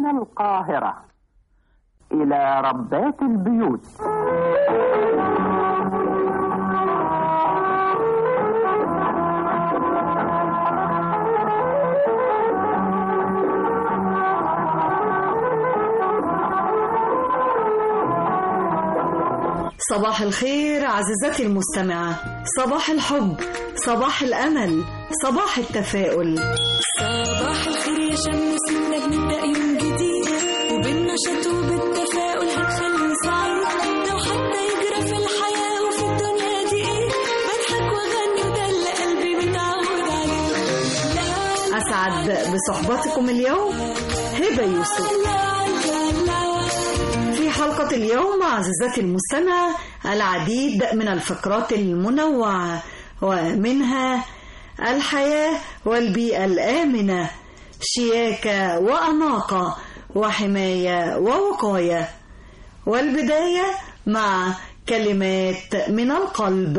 من القاهرة إلى ربات البيوت صباح الخير عزيزتي المستمعة صباح الحب صباح الأمل صباح التفاؤل صباح الخير يا شمس نبدأ نبدأ يوم جديد وبالنشاط وبالتفاؤل هنخلي سعيد لو حتى يجرى في الحياة وفي الدنيا دي ايه بضحك واغني وده اللي قلبي متعود عليه لا أسعد بصحبتكم اليوم هبة يوسف لا لا لا في حلقة اليوم عزيزتي المستمعة العديد من الفقرات المنوعة ومنها الحياة والبيئة الآمنة شياكة وأناقة وحماية ووقاية والبداية مع كلمات من القلب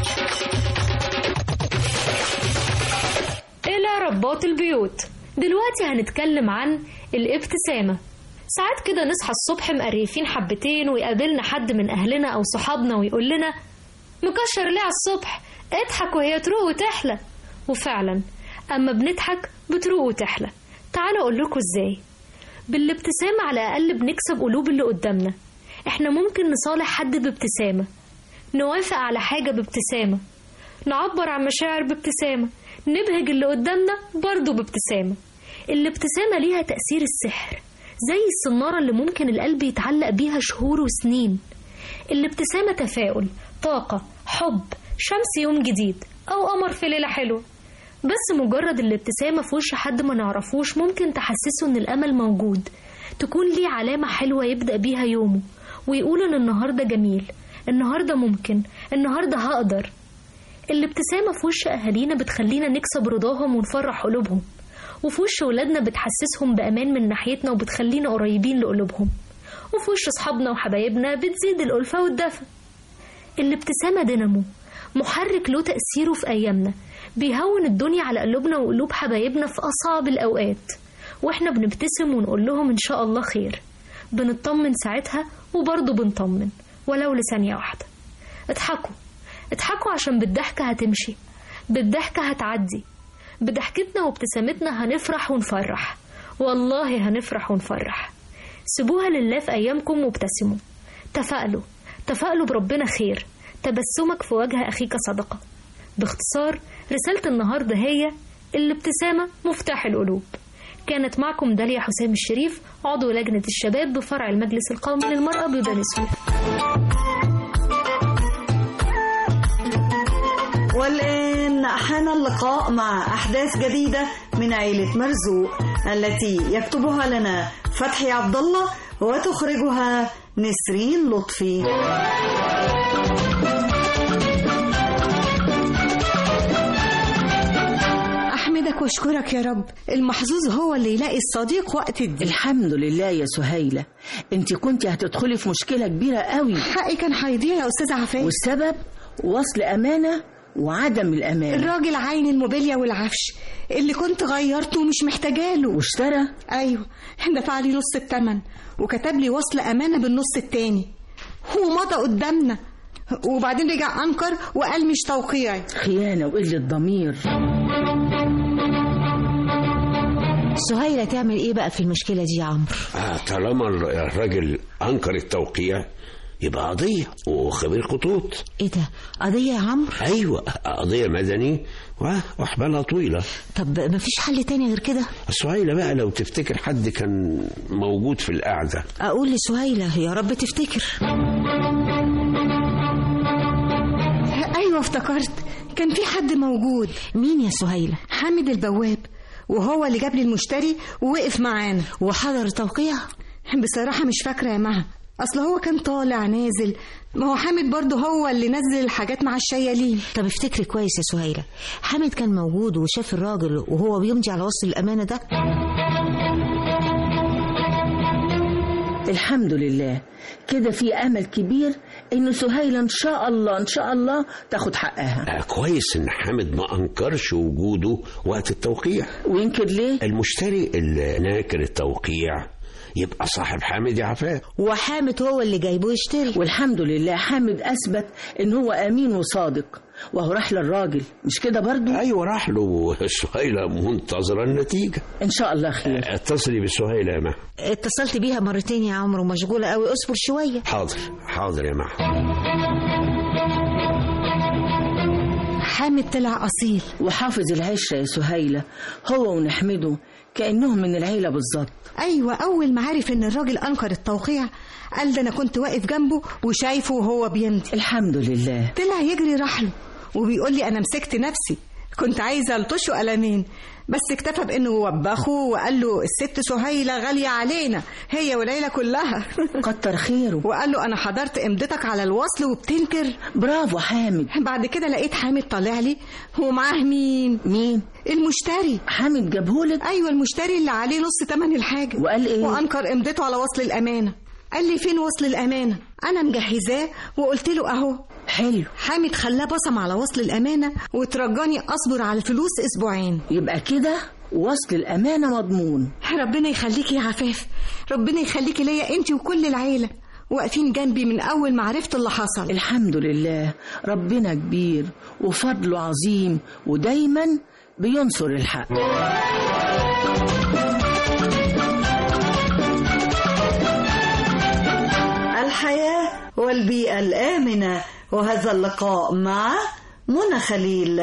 إلى رباط البيوت دلوقتي هنتكلم عن الابتسامة ساعات كده نصحى الصبح مقريفين حبتين ويقابلنا حد من أهلنا أو صحابنا ويقول لنا مكشر ليه على الصبح اضحك وهي تروق وتحلى وفعلا أما بنضحك بتروق وتحلى تعالوا أقول لكم إزاي بالابتسامة على الأقل بنكسب قلوب اللي قدامنا احنا ممكن نصالح حد بابتسامة نوافق على حاجة بابتسامة نعبر عن مشاعر بابتسامة نبهج اللي قدامنا برضه بابتسامة الابتسامة ليها تأثير السحر زي الصنارة اللي ممكن القلب يتعلق بيها شهور وسنين الابتسامة تفاؤل طاقة حب شمس يوم جديد أو قمر في ليلة حلوة بس مجرد الابتسامة في وش حد ما نعرفوش ممكن تحسسه إن الأمل موجود تكون ليه علامة حلوة يبدأ بيها يومه ويقول إن النهاردة جميل النهاردة ممكن النهاردة هقدر الابتسامة في وش أهالينا بتخلينا نكسب رضاهم ونفرح قلوبهم وفي وش ولادنا بتحسسهم بأمان من ناحيتنا وبتخلينا قريبين لقلوبهم وفي وش أصحابنا وحبايبنا بتزيد الألفة والدفء الابتسامة دينامو محرك له تأثيره في أيامنا بيهون الدنيا على قلوبنا وقلوب حبايبنا في أصعب الأوقات وإحنا بنبتسم ونقول لهم إن شاء الله خير بنطمن ساعتها وبرضه بنطمن ولو لثانية واحدة اضحكوا اضحكوا عشان بالضحكة هتمشي بالضحكة هتعدي بضحكتنا وابتسامتنا هنفرح ونفرح والله هنفرح ونفرح سيبوها لله في أيامكم وابتسموا تفائلوا تفائلوا بربنا خير تبسمك في وجه أخيك صدقة باختصار رسالة النهاردة هي الابتسامة مفتاح القلوب كانت معكم داليا حسام الشريف عضو لجنة الشباب بفرع المجلس القومي للمرأة ببني سويف والآن حان اللقاء مع أحداث جديدة من عيلة مرزوق التي يكتبها لنا فتحي عبد الله وتخرجها نسرين لطفي أحمدك واشكرك يا رب المحظوظ هو اللي يلاقي الصديق وقت الضيق الحمد لله يا سهيلة انت كنت هتدخلي في مشكلة كبيرة قوي حقي كان هيضيع يا أستاذ عفاف والسبب وصل أمانة وعدم الأمانة الراجل عين الموبيليا والعفش اللي كنت غيرته ومش محتاجاله واشترى أيوه دفع لي نص التمن وكتب لي وصل أمانة بالنص التاني هو مضى قدامنا وبعدين رجع أنكر وقال مش توقيعي خيانة وقلة ضمير سهيلة تعمل ايه بقى في المشكلة دي يا عمرو آه طالما الراجل أنكر التوقيع يبقى قضية وخبير خطوط ايه ده قضية يا عمرو أيوة قضية مدني و- وأحبالها طويلة طب مفيش حل تاني غير كده سهيلة بقى لو تفتكر حد كان موجود في القعدة اقول لسهيلة يا رب تفتكر أيوه افتكرت كان في حد موجود مين يا سهيلة حامد البواب وهو اللي جاب لي المشتري ووقف معانا وحضر التوقيع بصراحة مش فاكرة يا مها أصل هو كان طالع نازل ما هو حامد برضه هو اللي نزل الحاجات مع الشيالين طب افتكري كويس يا سهيلة حامد كان موجود وشاف الراجل وهو بيمضي على وصل الأمانة ده الحمد لله كده في أمل كبير ان سهيلة ان شاء الله ان شاء الله تاخد حقها آه كويس ان حامد ما انكرش وجوده وقت التوقيع وينكر ليه المشتري اللي ناكر التوقيع يبقى صاحب حامد يا عفاف وحامد هو اللي جايبه يشتري والحمد لله حامد اثبت ان هو امين وصادق وهو راح للراجل مش كده برضو ايوه راح له سهيله منتظره النتيجه ان شاء الله خير اتصلي بسهيله يا مها اتصلت بيها مرتين يا عمرو مشغولة قوي اصبر شوية حاضر حاضر يا مها حامد طلع أصيل وحافظ العشرة يا سهيلة هو ونحمده كأنهم من العيلة بالظبط أيوة أول ما عرف إن الراجل أنكر التوقيع قال ده أنا كنت واقف جنبه وشايفه وهو بيمضي الحمد لله طلع يجري راح له وبيقول لي أنا مسكت نفسي كنت عايزة ألطشه قلمين بس اكتفى بانه وبخه وقال له الست سهيله غاليه علينا هي والعيله كلها كتر خيره وقال له انا حضرت امضتك على الوصل وبتنكر برافو حامد بعد كده لقيت حامد طالع لي ومعاه مين مين المشتري حامد جابهولك ايوه المشتري اللي عليه نص تمن الحاجه وقال ايه وانكر امضته على وصل الامانه قال لي فين وصل الامانه انا مجهزاه وقلت له اهو حلو حامد خلاه بصم على وصل الامانه وترجاني اصبر على الفلوس اسبوعين يبقى كده وصل الأمانة مضمون ربنا يخليكي يا عفاف ربنا يخليكي ليا انت وكل العيله واقفين جنبي من اول ما عرفت اللي حصل الحمد لله ربنا كبير وفضله عظيم ودايما بينصر الحق الحياة والبيئة الآمنة وهذا اللقاء مع منى خليل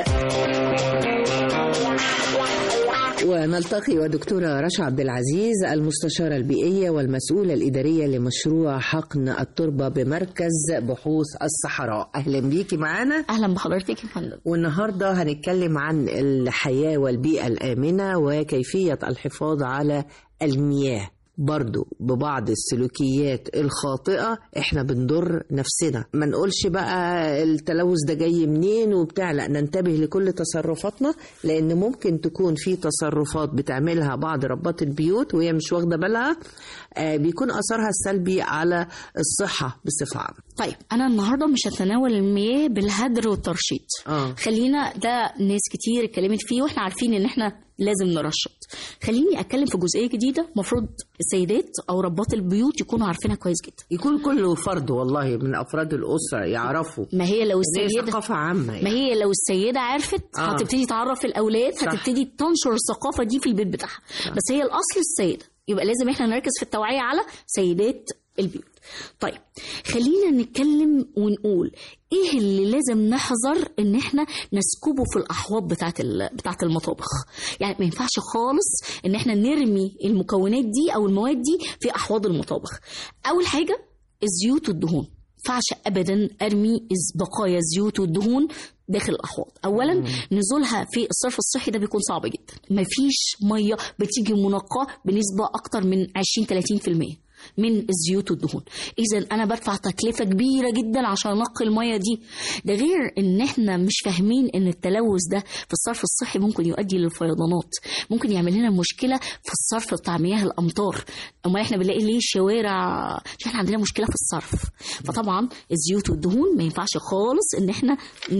ونلتقي ودكتورة رشا عبد العزيز المستشارة البيئية والمسؤولة الإدارية لمشروع حقن التربة بمركز بحوث الصحراء أهلا بيكي معانا اهلا بحضرتك يا فندم والنهاردة هنتكلم عن الحياة والبيئة الآمنة وكيفية الحفاظ على المياه برضو ببعض السلوكيات الخاطئة احنا بنضر نفسنا ما نقولش بقى التلوث ده جاي منين وبتاع لا ننتبه لكل تصرفاتنا لان ممكن تكون في تصرفات بتعملها بعض ربات البيوت وهي مش واخدة بالها آه بيكون اثرها السلبي على الصحة بصفة عامة طيب انا النهارده مش هتناول المياه بالهدر والترشيد اه خلينا ده ناس كتير اتكلمت فيه واحنا عارفين ان احنا لازم نرشد خليني اتكلم في جزئيه جديده المفروض السيدات او ربات البيوت يكونوا عارفينها كويس جدا يكون كل فرد والله من افراد الاسره يعرفوا ما هي لو إن هي السيده ثقافه عامه ما يعني. هي لو السيده عرفت آه. هتبتدي تعرف الاولاد صح. هتبتدي تنشر الثقافه دي في البيت بتاعها بس هي الاصل السيده يبقى لازم احنا نركز في التوعيه على سيدات البيوت طيب خلينا نتكلم ونقول ايه اللي لازم نحذر ان احنا نسكبه في الاحواض بتاعه ال- بتاعه المطابخ يعني ما ينفعش خالص ان احنا نرمي المكونات دي او المواد دي في احواض المطابخ اول حاجه الزيوت والدهون ينفعش ابدا ارمي الز- بقايا الزيوت والدهون داخل الاحواض اولا نزولها في الصرف الصحي ده بيكون صعب جدا مفيش ميه بتيجي منقاه بنسبه اكتر من 20 30% من الزيوت والدهون اذا انا بدفع تكلفه كبيره جدا عشان انقي الميه دي ده غير ان احنا مش فاهمين ان التلوث ده في الصرف الصحي ممكن يؤدي للفيضانات ممكن يعمل لنا مشكله في الصرف بتاع مياه الامطار امال احنا بنلاقي ليه الشوارع عشان احنا عندنا مشكله في الصرف فطبعا الزيوت والدهون ما ينفعش خالص ان احنا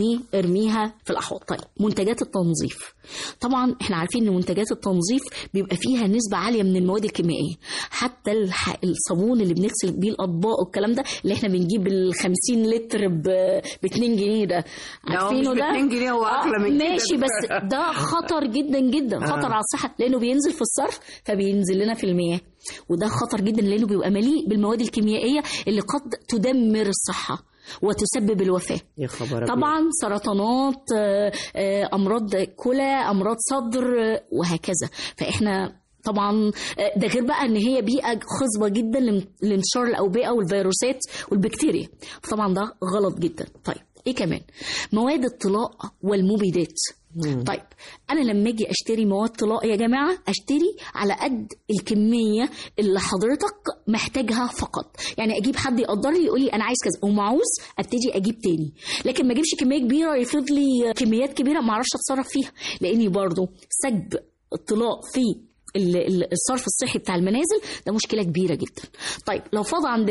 نرميها في الاحواض طيب منتجات التنظيف طبعا احنا عارفين ان منتجات التنظيف بيبقى فيها نسبه عاليه من المواد الكيميائيه حتى الح... الصابون اللي بنغسل بيه الاطباق والكلام ده اللي احنا بنجيب ال 50 لتر ب 2 جنيه ده لا، هو عارفينه مش ب ده 2 جنيه، هو آه، أغلى من كده. ماشي بس ده خطر جدا جدا خطر على الصحه لانه بينزل في الصرف فبينزل لنا في المياه وده خطر جدا لانه بيبقى مليء بالمواد الكيميائيه اللي قد تدمر الصحه وتسبب الوفاه يا خبر أبيض. طبعا سرطانات آه، آه، امراض كلى امراض صدر آه، وهكذا فاحنا طبعا آه، ده غير بقى ان هي بيئه خصبه جدا لان- لانتشار الاوبئه والفيروسات والبكتيريا طبعا ده غلط جدا طيب ايه كمان مواد الطلاء والمبيدات طيب انا لما اجي اشتري مواد طلاء يا جماعه اشتري على قد الكميه اللي حضرتك محتاجها فقط يعني اجيب حد يقدر لي يقول لي انا عايز كذا ومعوز ابتدي اجيب تاني لكن ما اجيبش كميه كبيره يفرض لي كميات كبيره ما اعرفش اتصرف فيها لاني برضو سجب الطلاء في ال- ال- الصرف الصحي بتاع المنازل ده مشكله كبيره جدا طيب لو فاض عندنا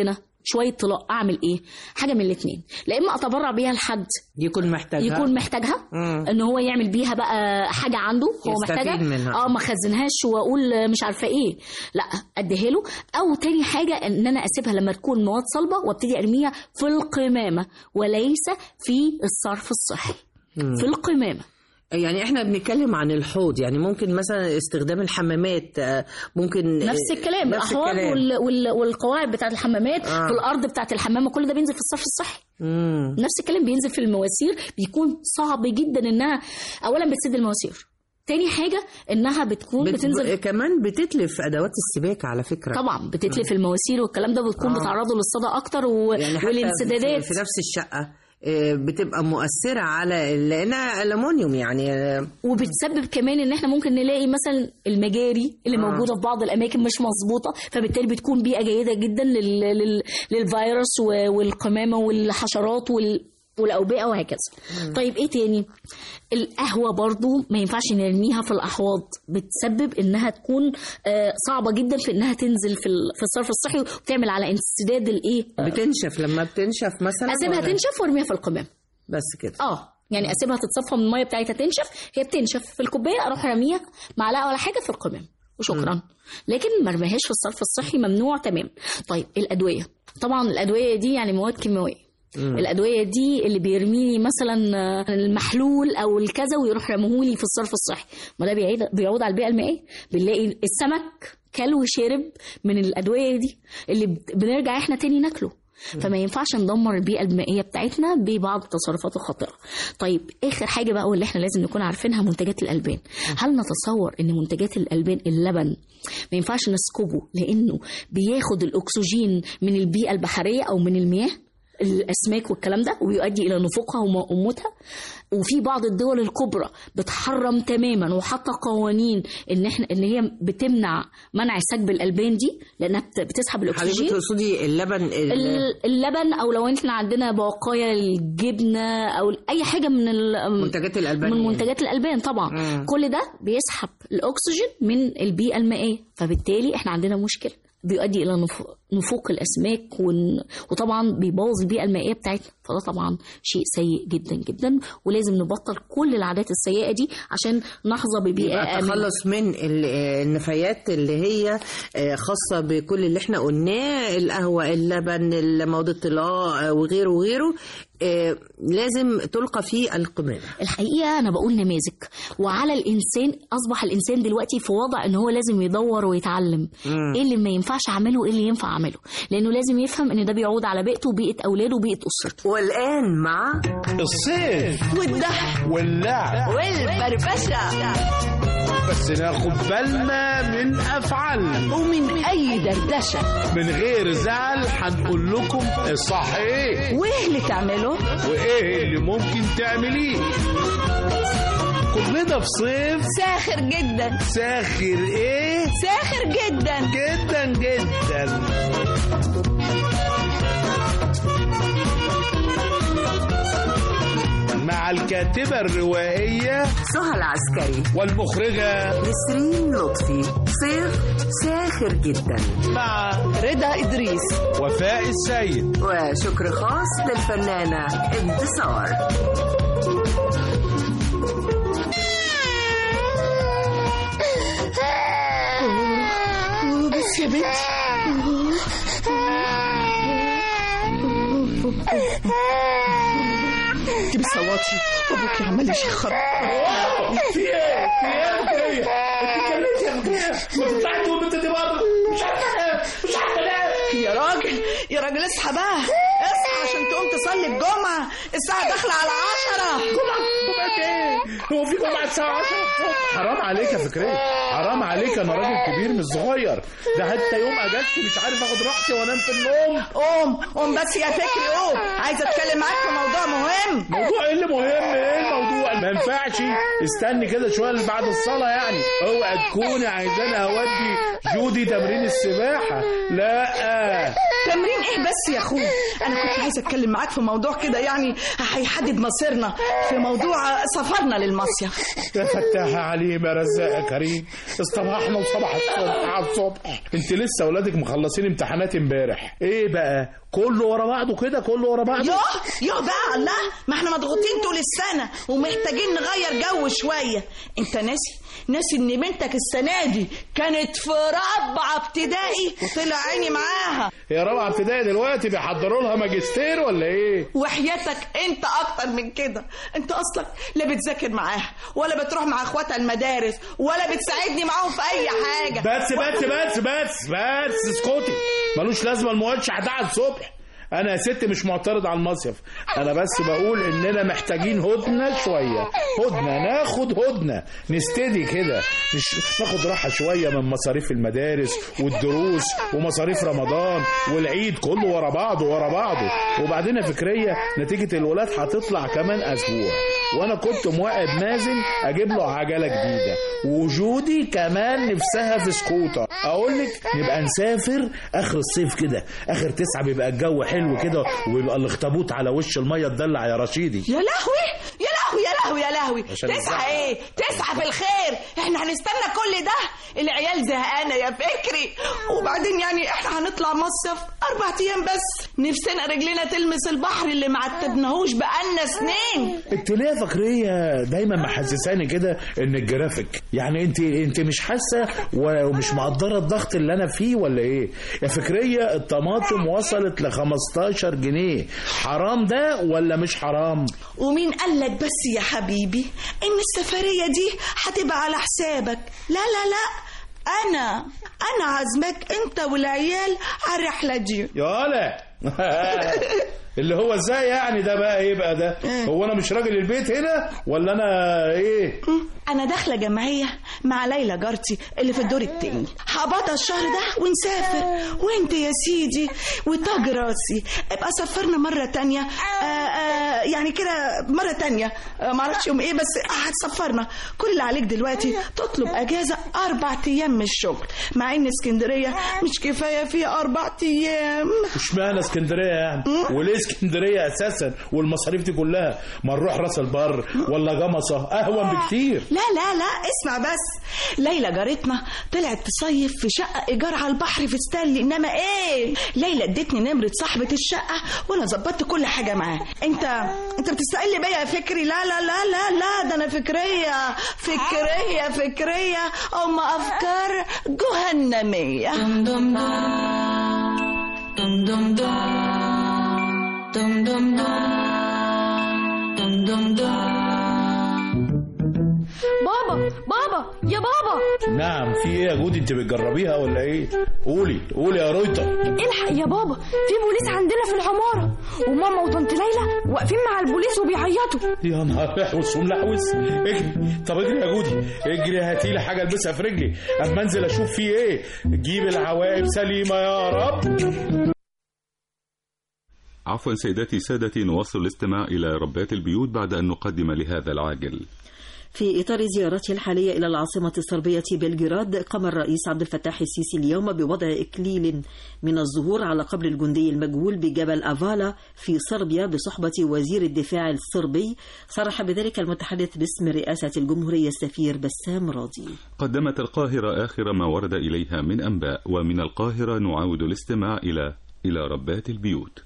شويه طلاق اعمل ايه حاجه من الاثنين لا اما اتبرع بيها لحد يكون محتاجها يكون محتاجها مم. ان هو يعمل بيها بقى حاجه عنده هو يستفيد محتاجها منها. اه ما خزنهاش واقول مش عارفه ايه لا اديها له او تاني حاجه ان انا اسيبها لما تكون مواد صلبه وابتدي ارميها في القمامه وليس في الصرف الصحي مم. في القمامه يعني احنا بنتكلم عن الحوض يعني ممكن مثلا استخدام الحمامات آه، ممكن نفس الكلام نفس الاحواض الكلام. وال... وال... والقواعد بتاعت الحمامات آه. في الارض بتاعت الحمامه كل ده بينزل في الصرف الصحي مم. نفس الكلام بينزل في المواسير بيكون صعب جدا انها اولا بتسد المواسير تاني حاجه انها بتكون بت... بتنزل كمان بتتلف ادوات السباكه على فكره طبعا بتتلف المواسير والكلام ده بتكون آه. بتعرضه للصدى اكتر و... يعني حتى والانسدادات في, في نفس الشقه آه، بتبقى مؤثره على لانها الومنيوم يعني آه، وبتسبب كمان ان احنا ممكن نلاقي مثلا المجاري اللي آه. موجوده في بعض الاماكن مش مظبوطه فبالتالي بتكون بيئه جيده جدا لل... لل... للفيروس و- والقمامه والحشرات وال... والاوبئه وهكذا طيب ايه تاني القهوه برضو ما ينفعش نرميها في الاحواض بتسبب انها تكون آه، صعبه جدا في انها تنزل في ال- في الصرف الصحي وبتعمل على انسداد الايه بتنشف لما بتنشف مثلا اسيبها ولا- تنشف وارميها في القمام بس كده اه يعني اسيبها تتصفى من الميه بتاعتها تنشف هي بتنشف في الكوبايه اروح ارميها معلقه ولا حاجه في القمام وشكرا لكن ما ارميهاش في الصرف الصحي ممنوع تمام طيب الادويه طبعا الادويه دي يعني مواد كيماويه مم. الادويه دي اللي بيرميني مثلا آه، المحلول او الكذا ويروح رمهولي في الصرف الصحي ما ده بيعيد بيعود على البيئه المائيه بنلاقي السمك كل وشرب من الادويه دي اللي بت- بنرجع احنا تاني ناكله فما ينفعش ندمر البيئه المائيه بتاعتنا ببعض التصرفات الخاطئه طيب اخر حاجه بقى واللي احنا لازم نكون عارفينها منتجات الالبان هل نتصور ان منتجات الالبان اللبن ما ينفعش نسكبه لانه بياخد الاكسجين من البيئه البحريه او من المياه الاسماك والكلام ده ويؤدي الى نفوقها وم- وموتها وفي بعض الدول الكبرى بتحرم تماما وحاطه قوانين ان احنا ان هي بتمنع منع سكب الالبان دي لانها بت- بتسحب حضرتك الاكسجين تقصدي اللبن ال- ال- اللبن او لو احنا عندنا بقايا الجبنه او اي حاجه من ال- منتجات الالبان من يعني. منتجات الالبان طبعا مم. كل ده بيسحب الاكسجين من البيئه المائيه فبالتالي احنا عندنا مشكله بيؤدي الى نف- نفوق الاسماك ون- وطبعا بيبوظ البيئه المائيه بتاعتنا فده طبعا شيء سيء جدا جدا ولازم نبطل كل العادات السيئه دي عشان نحظى ببيئه يبقى آمنة. التخلص من ال- النفايات اللي هي آه، خاصة بكل اللي احنا قلناه القهوة اللبن المواد الطلاء آه، وغيره وغيره آه، لازم تلقى في القمامة الحقيقه انا بقول نماذج وعلى الانسان اصبح الانسان دلوقتي في وضع ان هو لازم يدور ويتعلم مم. ايه اللي ما ينفعش اعمله وايه اللي ينفع اعمله لانه لازم يفهم ان ده بيعود على بيئته وبيئه اولاده وبيئه اسرته والآن مع الصيف والضحك واللعب والبربشة بس ناخد بالنا من أفعالنا ومن أي دردشة من غير زعل هنقول لكم الصح ايه وإيه اللي تعمله؟ وايه اللي ممكن تعمليه كلنا في صيف ساخر جدا ساخر ايه ساخر جدا جدا جدا مع الكاتبة الروائية سهى العسكري والمخرجة نسرين لطفي صيف ساخر جدا مع رضا إدريس وفاء السيد وشكر خاص للفنانة انتصار بس يا بنتي انت بتصوتي ابوكي عمال يشخر في ايه؟ في ايه يا بكرية؟ انت اتكلمتي يا بكرية ما تطلعي تقول انت دي برضه مش عارفة مش عارفة ليه يا راجل يا راجل اصحى بقى اصحى عشان تقوم تصلي الجمعة الساعة داخلة على عشرة جمعة جمعة ايه؟ هو في جمعة الساعة 10 حرام عليك يا فكرية حرام عليك انا راجل كبير مش صغير ده حتى يوم اجازتي مش عارف اخد راحتي وانام في النوم قوم قوم بس يا فكري قوم عايزة اتكلم معاك في موضوع مهم موضوع ايه اللي مهم ايه الموضوع ما ينفعش استني كده شويه بعد الصلاه يعني اوعى تكوني عايزاني اودي جودي تمرين السباحه لا تمرين ايه بس يا اخويا انا كنت عايزه اتكلم معاك في موضوع كده يعني هيحدد مصيرنا في موضوع سفرنا للمصيف يا فتاح عليم يا رزاق يا كريم اصطبحنا وصبح الصبح على الصبح انت لسه اولادك مخلصين امتحانات امبارح ايه بقى كله ورا بعضه كده كله ورا بعضه يوه يوه بقى الله ما احنا مضغوطين طول السنة ومحتاجين نغير جو شوية انت ناسي ناسي ان بنتك السنة دي كانت في رابعة ابتدائي وطلع عيني معاها يا رابعه ابتدائي دلوقتي بيحضروا لها ماجستير ولا ايه وحياتك انت اكتر من كده انت اصلك لا بتذاكر معاها ولا بتروح مع اخواتها المدارس ولا بتساعدني معاهم في اي حاجة بس بس بس بس بس اسكتي ملوش لازمه الموشح ده على الصبح انا يا ست مش معترض على المصيف انا بس بقول اننا محتاجين هدنه شويه هدنه ناخد هدنه نستدي كده مش ناخد راحه شويه من مصاريف المدارس والدروس ومصاريف رمضان والعيد كله ورا بعضه ورا بعضه وبعدين يا فكريه نتيجه الولاد هتطلع كمان اسبوع وانا كنت موعد مازن اجيب له عجله جديده وجودي كمان نفسها في سكوتر اقول لك نبقى نسافر اخر الصيف كده اخر تسعة بيبقى الجو حلو كده ويبقى الاخطبوط على وش الميه تدلع يا رشيدي يا لهوي يا لهوي يا لهوي يا لهوي عشان تسعة الزحمة. ايه تسعة في الخير احنا هنستنى كل ده العيال زهقانة يا فكري وبعدين يعني احنا هنطلع مصيف اربع ايام بس نفسنا رجلنا تلمس البحر اللي ما عتبناهوش بقالنا سنين انت ليه يا فكريه دايما محسساني كده ان الجرافيك يعني انت انت مش حاسه ومش مقدره الضغط اللي انا فيه ولا ايه يا فكريه الطماطم وصلت ل 15 جنيه حرام ده ولا مش حرام ومين قال لك بس يا حبيبي ان السفرية دي هتبقى على حسابك لا لا لا انا انا عازمك انت والعيال على الرحلة دي يالا اللي هو ازاي يعني ده بقى ايه بقى ده هو انا مش راجل البيت هنا ولا انا ايه انا داخله جمعيه مع ليلى جارتي اللي في الدور التاني هقبضها الشهر ده ونسافر وانت يا سيدي وتاج راسي ابقى سافرنا مره تانية آآ آآ يعني كده مره تانية آه، معرفش يوم ايه بس هتسفرنا كل اللي عليك دلوقتي تطلب اجازه اربع ايام من الشغل مع ان اسكندريه مش كفايه فيها اربع ايام اشمعنى اسكندريه يعني وليه اسكندريه اساسا والمصاريف دي كلها ما نروح راس البر ولا جمصه اهون بكتير لا لا لا اسمع بس ليلى جارتنا طلعت تصيف في شقة إيجار على البحر في ستانلي إنما إيه ليلى ادتني نمرة صاحبة الشقة وأنا ظبطت كل حاجة معاه أنت أنت بتستقل بيا يا فكري لا لا لا لا لا ده أنا فكرية فكرية فكرية أم أفكار جهنمية دم دم دم دم دم دم دم دم بابا بابا يا بابا نعم في ايه يا جودي انت بتجربيها ولا ايه قولي قولي يا رويتر الحق يا بابا في بوليس عندنا في العمارة وماما وطنط ليلى واقفين مع البوليس وبيعيطوا يا نهار احوس وملحوس اجري طب اجري يا جودي اجري هاتي لي حاجه البسها في رجلي اما انزل اشوف في ايه جيب العواقب سليمه يا رب عفوا سيداتي سادتي نواصل الاستماع إلى ربات البيوت بعد أن نقدم لهذا العاجل في إطار زيارته الحالية إلى العاصمة الصربية بلغراد قام الرئيس عبد الفتاح السيسي اليوم بوضع إكليل من الزهور على قبر الجندي المجهول بجبل أفالا في صربيا بصحبة وزير الدفاع الصربي صرح بذلك المتحدث باسم رئاسة الجمهورية السفير بسام راضي قدمت القاهرة آخر ما ورد إليها من أنباء ومن القاهرة نعود الاستماع إلى إلى ربات البيوت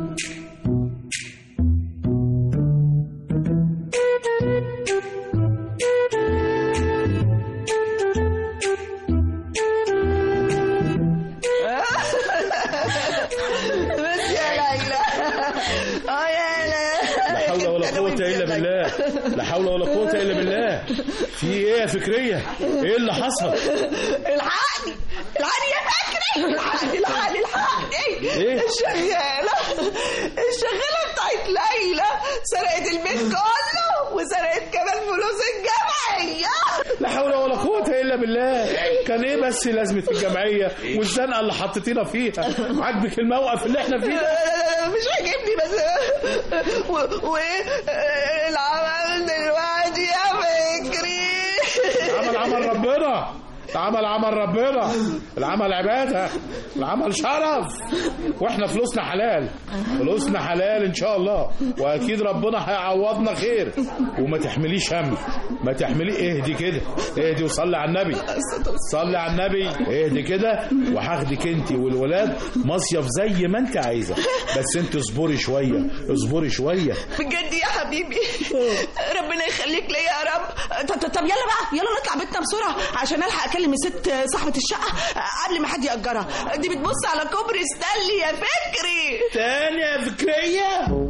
بس يا ليلى اه يا لا حول ولا قوه الا بالله لا حول ولا قوه الا بالله في ايه يا فكريه ايه اللي حصل الحقني الحقني يا فكري الحقني الحقني الحقني إيه؟ الشغالة الشغالة بتاعت ليلى سرقت البيت كله وسرقت كمان فلوس الجمعية لا حول ولا قوة إلا بالله كان إيه بس لازمة الجمعية والزنقة اللي حطيتينا فيها عاجبك الموقف اللي إحنا فيه ده؟ مش عاجبني بس و- وايه العمل دلوقتي يا فكري عمل عمل ربنا العمل عمل ربنا العمل عباده العمل شرف واحنا فلوسنا حلال فلوسنا حلال ان شاء الله واكيد ربنا هيعوضنا خير وما تحمليش هم ما تحملي اهدي كده اهدي وصلي على النبي صلي على النبي اهدي كده وهاخدك انت والولاد مصيف زي ما انت عايزه بس انت اصبري شويه اصبري شويه بجد يا حبيبي ربنا يخليك ليا يا رب طب, طب- طب يلا بقى يلا نطلع بيتنا بسرعه عشان الحق اكلم الست صاحبه الشقه قبل ما حد ياجرها دي بتبص على كوبري ستانلي يا فكري تاني يا فكريه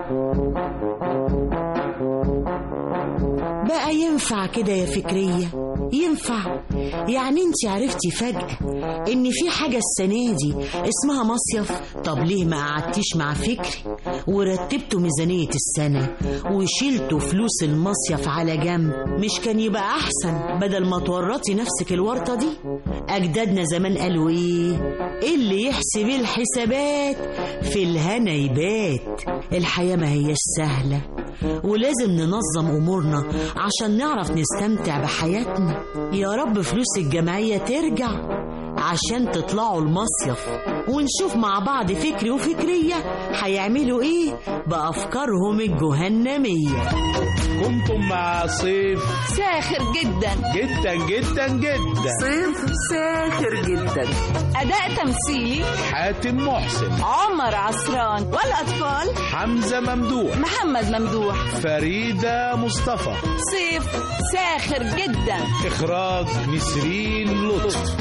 بقى ينفع كده يا فكرية ينفع يعني انت عرفتي فجأة ان في حاجة السنة دي اسمها مصيف طب ليه ما قعدتيش مع فكري ورتبتوا ميزانية السنة وشيلتوا فلوس المصيف على جنب مش كان يبقى احسن بدل ما تورطي نفسك الورطة دي اجدادنا زمان قالوا ايه اللي يحسب الحسابات في الهنا يبات الحياة ما هيش سهلة ولازم ننظم امورنا عشان نعرف نستمتع بحياتنا يا رب فلوس الجمعية ترجع عشان تطلعوا المصيف ونشوف مع بعض فكري وفكرية هيعملوا ايه بأفكارهم الجهنمية كنتم مع صيف ساخر جدا جدا جدا جدا صيف ساخر جدا أداء تمثيلي حاتم محسن عمر عصران والأطفال حمزة ممدوح محمد ممدوح فريدة مصطفى صيف ساخر جدا إخراج نسرين لطف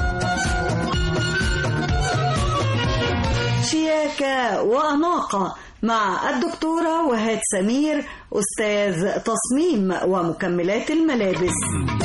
شياكة وأناقة مع الدكتورة وهاد سمير أستاذ تصميم ومكملات الملابس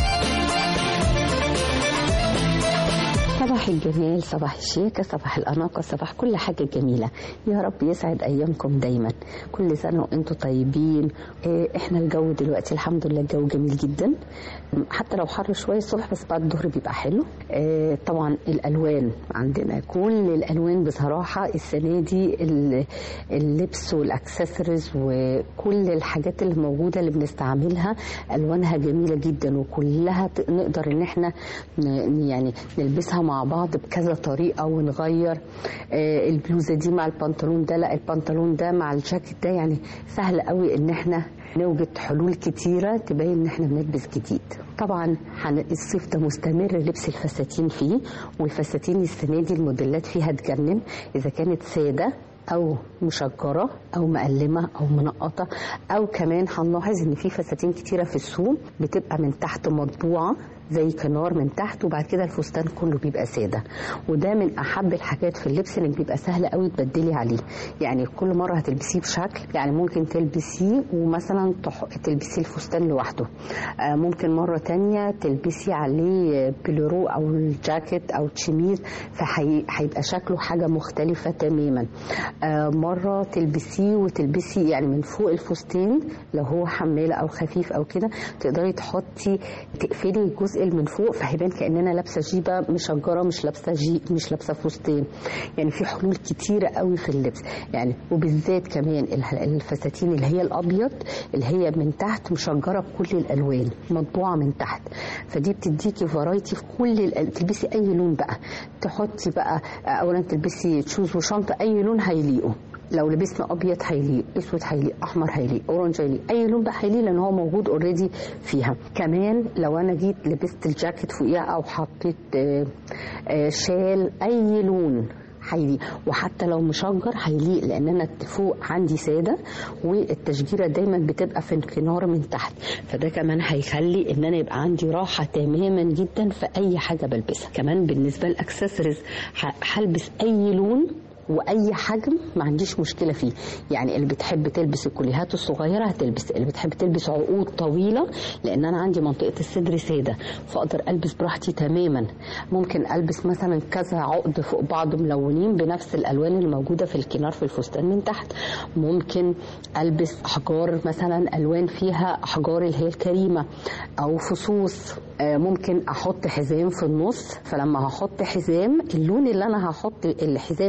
صباح الجمال صباح الشياكة صباح الأناقة صباح كل حاجة جميلة يا رب يسعد أيامكم دايما كل سنة وأنتم طيبين إيه، إحنا الجو دلوقتي الحمد لله الجو جميل جدا حتى لو حر شوية الصبح بس بعد الظهر بيبقى حلو إيه، طبعا الألوان عندنا كل الألوان بصراحة السنة دي ال- اللبس والأكسسوارز وكل الحاجات اللي موجودة اللي بنستعملها ألوانها جميلة جدا وكلها ت- نقدر إن إحنا ن- يعني نلبسها مع بعض بكذا طريقة ونغير آه، البلوزة دي مع البنطلون ده لا البنطلون ده مع الجاكيت ده يعني سهل قوي ان احنا نوجد حلول كتيرة تبين ان احنا بنلبس جديد طبعا هن- الصيف ده مستمر لبس الفساتين فيه والفساتين السنة دي الموديلات فيها تجنن اذا كانت سادة او مشجره او مقلمه او منقطه او كمان هنلاحظ ان في فساتين كتيره في السوق بتبقى من تحت مطبوعه زي كنار من تحت وبعد كده الفستان كله بيبقى ساده وده من احب الحاجات في اللبس انك بيبقى سهل قوي تبدلي عليه يعني كل مره هتلبسيه بشكل يعني ممكن تلبسيه ومثلا تح- تلبسي الفستان لوحده آه، ممكن مره تانية تلبسي عليه بلورو او الجاكيت او تشيميز فهيبقى شكله حاجه مختلفه تماما آه، مره تلبسيه وتلبسي يعني من فوق الفستان لو هو حماله او خفيف او كده تقدري تحطي تقفلي الجزء اللي من فوق فهيبان كاننا لابسه جيبه مشجره مش لابسه جي مش لابسه فستان يعني في حلول كتيره قوي في اللبس يعني وبالذات كمان ال- الفساتين اللي هي الابيض اللي هي من تحت مشجره بكل الالوان مطبوعه من تحت فدي بتديكي فرايتي في كل الأل... تلبسي اي لون بقى تحطي بقى اولا تلبسي تشوز وشنطه اي لون هيليقوا لو لبسنا ابيض هيليق اسود هيليق احمر هيليق اورنج هيليق اي لون بقى هيليق لان هو موجود اوريدي فيها كمان لو انا جيت لبست الجاكيت فوقيها او حطيت آه، آه، شال اي لون هيليق وحتى لو مشجر هيليق لان انا فوق عندي ساده والتشجيره دايما بتبقى في الكنار من تحت فده كمان هيخلي ان انا يبقى عندي راحه تماما جدا في اي حاجه بلبسها كمان بالنسبه للاكسسوارز ه- هلبس اي لون واي حجم ما عنديش مشكله فيه يعني اللي بتحب تلبس الكليهات الصغيره هتلبس اللي بتحب تلبس عقود طويله لان انا عندي منطقه الصدر ساده فاقدر البس براحتي تماما ممكن البس مثلا كذا عقد فوق بعض ملونين بنفس الالوان اللي موجوده في الكنار في الفستان من تحت ممكن البس احجار مثلا الوان فيها احجار اللي هي الكريمه او فصوص آه، ممكن احط حزام في النص فلما هحط حزام اللون اللي انا هحط الحزام اللي انا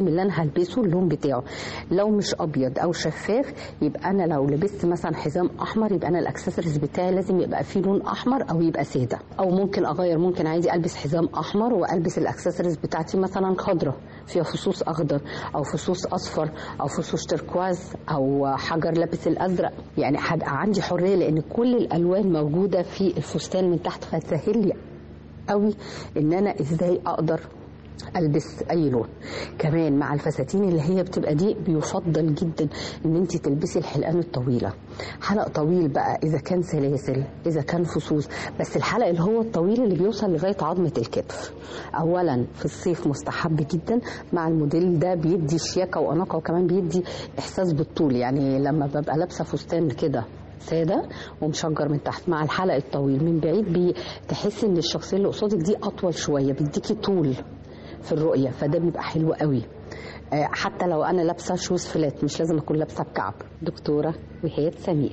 البسه اللون بتاعه لو مش ابيض او شفاف يبقى انا لو لبست مثلا حزام احمر يبقى انا الاكسسوارز بتاعي لازم يبقى فيه لون احمر او يبقى ساده او ممكن اغير ممكن عادي البس حزام احمر والبس الاكسسوارز بتاعتي مثلا خضراء فيها فصوص اخضر او فصوص اصفر او فصوص تركواز او حجر لابس الازرق يعني هبقى عندي حريه لان كل الالوان موجوده في الفستان من تحت فتسهل لي قوي ان انا ازاي اقدر البس اي لون كمان مع الفساتين اللي هي بتبقى دي بيفضل جدا ان انت تلبسي الحلقان الطويله حلق طويل بقى اذا كان سلاسل اذا كان فصوص بس الحلق اللي هو الطويل اللي بيوصل لغايه عظمه الكتف اولا في الصيف مستحب جدا مع الموديل ده بيدي شياكه واناقه وكمان بيدي احساس بالطول يعني لما ببقى لابسه فستان كده ساده ومشجر من تحت مع الحلق الطويل من بعيد بتحسي ان الشخصيه اللي قصادك دي اطول شويه بيديكي طول في الرؤيه فده بيبقى حلو قوي آه، حتى لو انا لابسه شوز فلات مش لازم اكون لابسه بكعب دكتوره وهاد سمير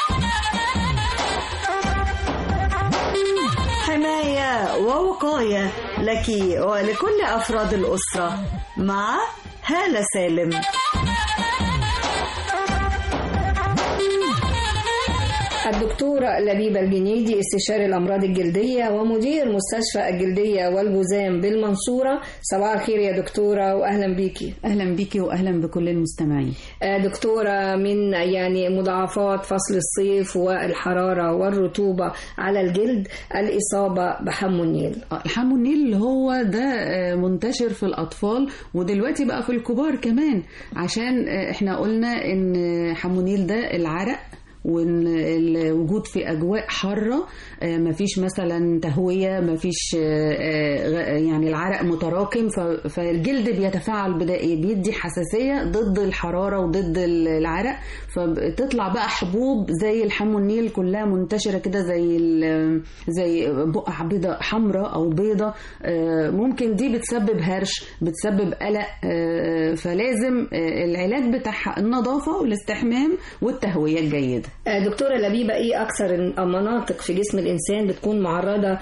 حماية ووقاية لك ولكل أفراد الأسرة مع هالة سالم الدكتورة لبيبة الجنيدي استشاري الأمراض الجلدية ومدير مستشفى الجلدية والجذام بالمنصورة صباح الخير يا دكتورة وأهلا بيكي أهلا بيكي وأهلا بكل المستمعين آه، دكتورة من يعني مضاعفات فصل الصيف والحرارة والرطوبة على الجلد الإصابة بحمو النيل الحمو النيل اللي هو ده آه، منتشر في الأطفال ودلوقتي بقى في الكبار كمان عشان آه، احنا قلنا ان حمو النيل ده العرق وان الوجود في اجواء حاره آه، مفيش مثلا تهويه مفيش آه، آه، غ- يعني العرق متراكم ف- فالجلد بيتفاعل بدائي بيدي حساسيه ضد الحراره وضد ال- العرق فبتطلع بقى حبوب زي الحمو النيل كلها منتشره كده زي ال- زي بقع بيضاء حمراء او بيضة آه، ممكن دي بتسبب هرش بتسبب قلق آه، فلازم آه، العلاج بتاعها النظافه والاستحمام والتهويه الجيده آه، دكتورة لبيبة إيه أكثر المناطق في جسم الإنسان بتكون معرضة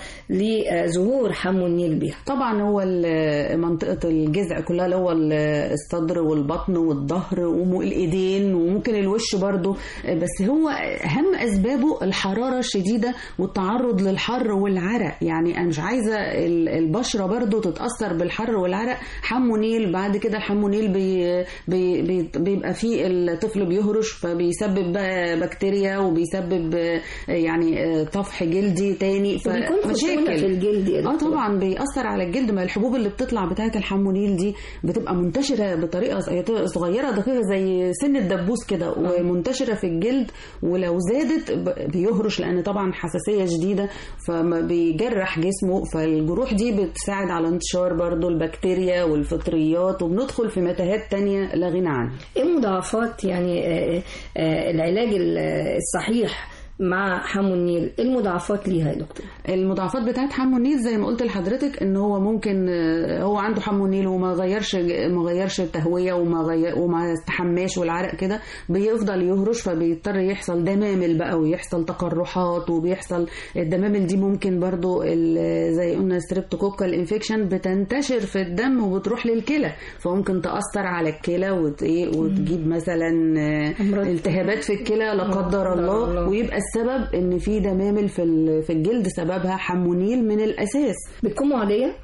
لظهور حمو النيل بها طبعا هو ال- منطقة الجذع كلها اللي هو ال- الصدر والبطن والظهر والايدين وممكن الوش برضو بس هو اهم اسبابه الحرارة الشديدة والتعرض للحر والعرق يعني انا مش عايزة ال- البشرة برضو تتأثر بالحر والعرق حمو نيل بعد كده الحمو نيل بي بي بي بيبقى فيه الطفل بيهرش فبيسبب بقى بكتيريا وبيسبب آه، يعني آه، طفح جلدي تاني وبيكون خشونة فمشاكل في الجلد يا اه دكتور. طبعا بيأثر على الجلد ما الحبوب اللي بتطلع بتاعه الحمونيل دي بتبقى منتشره بطريقه صغيره دقيقه زي سن الدبوس كده ومنتشره في الجلد ولو زادت ب- بيهرش لان طبعا حساسيه شديده فما بيجرح جسمه فالجروح دي بتساعد على انتشار برضو البكتيريا والفطريات وبندخل في متاهات تانية لا غنى عنها إيه مضاعفات يعني آه، آه، العلاج ال- الصحيح مع حمو النيل إيه المضاعفات ليها يا دكتور المضاعفات بتاعت حمو النيل زي ما قلت لحضرتك ان هو ممكن آه، هو عنده حمو النيل وما غيرش ما غيرش التهويه وما غير وما استحماش والعرق كده بيفضل يهرش فبيضطر يحصل دمامل بقى ويحصل تقرحات وبيحصل الدمامل دي ممكن برضو ال- زي قلنا ستريبتوكوكال انفكشن بتنتشر في الدم وبتروح للكلى فممكن تاثر على الكلى وت- إيه، وتجيب مثلا آه، التهابات في الكلى لا قدر الله ويبقى السبب ان في دمامل في ال- في الجلد سببها حمونيل من الاساس بتكون معديه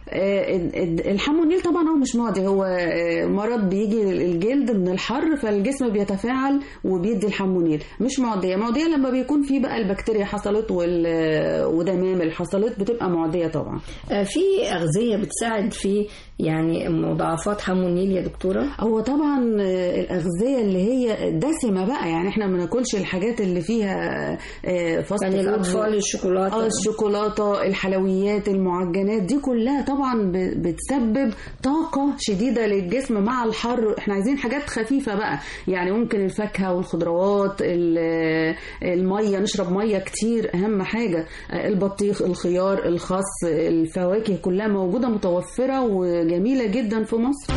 الحمونيل طبعا هو مش معدي هو آه، مرض بيجي الجلد من الحر فالجسم بيتفاعل وبيدي الحمونيل مش معديه معديه لما بيكون في بقى البكتيريا حصلت وال- ودمامل حصلت بتبقى معديه طبعا آه، في أغذية بتساعد في يعني مضاعفات حمو النيل يا دكتورة هو طبعا آه، الاغذيه اللي هي دسمه بقى يعني احنا ما ناكلش الحاجات اللي فيها آه، فاست يعني فود. الأطفال الشوكولاتة. اه الشوكولاته الحلويات المعجنات دي كلها طبعا ب- بتسبب طاقه شديده للجسم مع الحر احنا عايزين حاجات خفيفه بقى يعني ممكن الفاكهه والخضروات ال- الميه نشرب ميه كتير اهم حاجه آه، البطيخ الخيار الخس الفواكه كلها موجوده متوفره وجميله جدا في مصر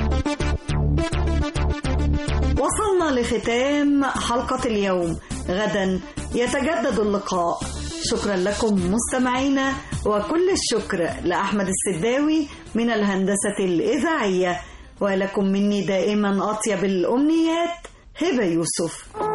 وصلنا لختام حلقة اليوم غدا يتجدد اللقاء شكرا لكم مستمعينا وكل الشكر لأحمد السداوي من الهندسة الإذاعية ولكم مني دائما أطيب الأمنيات هبة يوسف